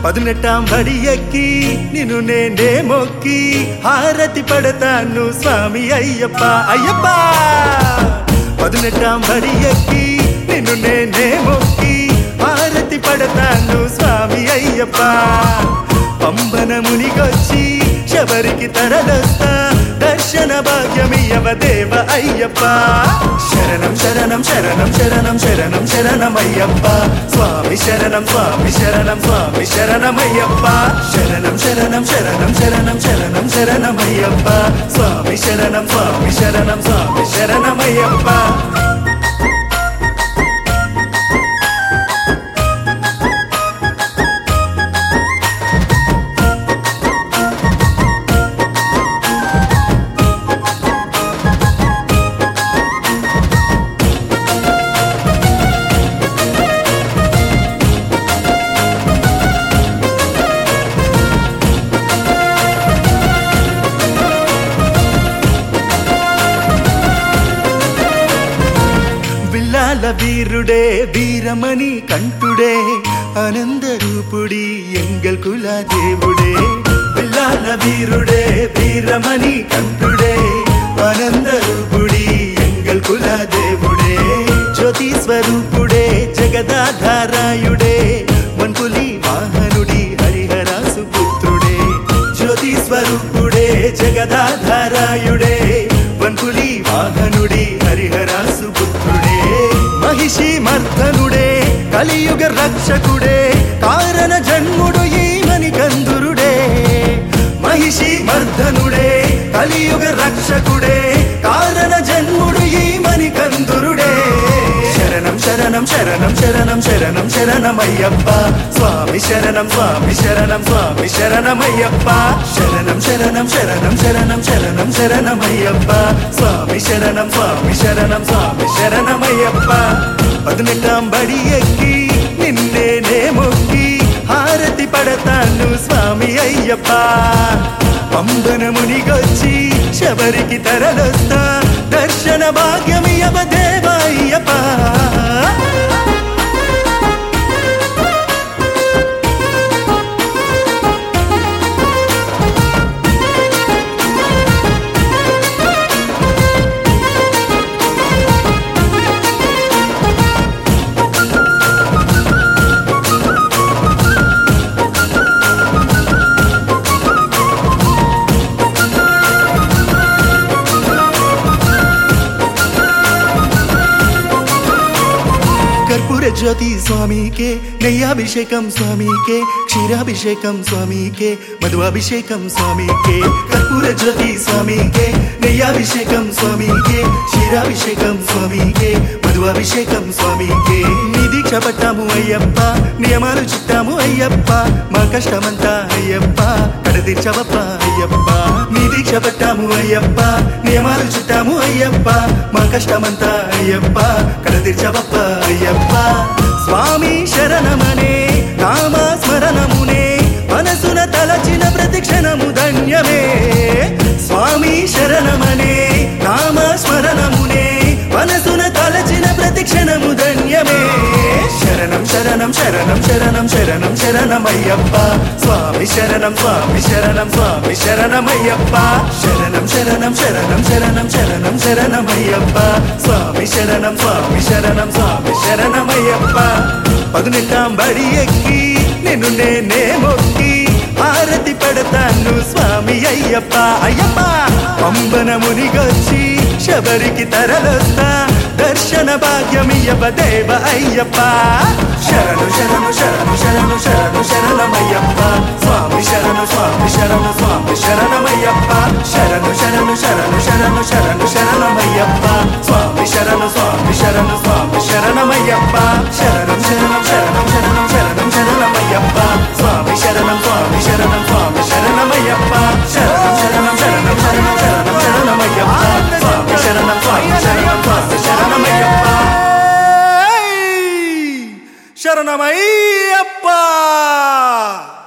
పదునెట్టాం బడి ఎక్కి నిన్ను నేనే మొక్కి హారతి పడతాను స్వామి అయ్యప్ప అయ్యప్ప పదునెట్టాం బడి ఎక్కి నిన్ను నేనే మొక్కి హారతి పడతాను స్వామి అయ్యప్ప పంబన మునిగొచ్చి శబరికి తరలొస్తా దర్శన భాగ్యమియవ దేవ అయ్యప్ప శరణం శరణం శరణం శరణం శరణం శరణమయ్యప్ప స్వామి శరణం స్వామి శరణం స్వామి శరణమయ్యప్ప శరణం శరణం శరణం శరణం శరణం శరణమయ్యప్ప స్వామి శరణం స్వామి శరణం స్వామి శరణమయ్యప్ప విల్లాల వీరుడే వీరమణి కంఠుడే ఆనంద రూపుడి ఎంగల్ కుల దేవుడే విల్లాల వీరుడే వీరమణి కంఠుడే ఆనంద రూపుడి ఎంగల్ కుల దేవుడే జ్యోతి స్వరూపుడే జగదాధారాయుడే మన్పులి వాహనుడి హరిహరాసు పుత్రుడే జ్యోతి స్వరూపుడే జగదాధారాయుడే వన్పులి వాహనుడి హరిహరాసు పుత్రుడే మహిషి మర్దనుడే కలియుగ రక్షకుడే కారణ జన్ముడు ఈమని కందురుడే మహిషి మర్దనుడే కలియుగ రక్షకుడే కారణ జన్ముడు ఈమని కందురుడే శరణం శరణం శరణం శరణం శరణం శరణమయ్యప్ప స్వామి శరణం స్వామి శరణం స్వామి శరణమయ్యప్ప శరణం శరణం శరణం శరణం శరణం శరణమయ్యప్ప స్వామి శరణం స్వామి శరణం స్వామి శరణమయ్యప్ప పదునెట్టాం బడి ఎక్కి నిన్నేనే మొక్కి హారతి పడతాను స్వామి అయ్యప్ప పంబన మునిగొచ్చి శబరికి తరలొస్తా దర్శన భాగ్యమియవ దేవాయ్యప్ప కర్పూర జ్యోతి స్వామికే నెయ్యాభిషేకం స్వామికే క్షీరాభిషేకం స్వామికే మధువాభిషేకం స్వామికే కర్పూర జ్యోతి స్వామికే నెయ్యాభిషేకం స్వామికే క్షీరాభిషేకం స్వామికే మధువాభిషేకం స్వామికే నీ దీక్ష పట్టాము అయ్యప్ప నియమాలు చిట్టాము అయ్యప్ప మా కష్టమంతా అయ్యప్ప కడదీర్చవప్ప అయ్యప్ప నీ దీక్ష పట్టాము అయ్యప్ప నియమాలు చుట్టాము అయ్యప్ప మా కష్టమంతా అయ్యప్ప కడదీర్చవప్ప అయ్యప్ప స్వామి శరణమనే నామ స్మరణమునే మనసున తలచిన ప్రతిక్షణము ధన్యమే స్వామి శరణమనే నామ స్మరణమునే మనసున తలచిన ప్రతిక్షణము ధన్యమే శరణం శరణం శరణం శరణం శరణం శరణమయ్యప్ప స్వామి శరణం స్వామి శరణం స్వామి శరణమయ్యప్ప శరణం శరణం శరణం శరణం శరణం శరణమయ్యప్ప స్వామి శరణం స్వామి శరణం స్వామి శరణమయ్యప్ప పదునెట్టాం బడి ఎక్కి నిన్ను నేనే మొక్కి హారతి పడతాను స్వామి అయ్యప్ప అయ్యప్ప పంబన మునిగొచ్చి శబరికి తరలొస్తా దర్శన భాగ్యమియవ దేవ అయ్యప్ప శరణు శరణు శరణు శరణు శరణు శరణమయ్యప్ప స్వామి శరణు స్వామి శరణు స్వామి శరణమయ్యప్ప శరణు శరణు శరణు శరణు శరణు శరణమయ్యప్ప స్వామి శరణు స్వామి శరణు స్వామి శరణమయ్యప్ప శరణం శరణం శరణం శరణం శరణం శరణమయ్యప్ప స్వామి శరణం స్వామి శరణం స్వామి శరణమయ్యప్ప శరణం శరణం శరణం శరణం శరణం శరణమయ్యప్ప స్వామి శరణం స్వామి శరణం స్వామి శరణమయ్యప్ప శరణమయ్యప్ప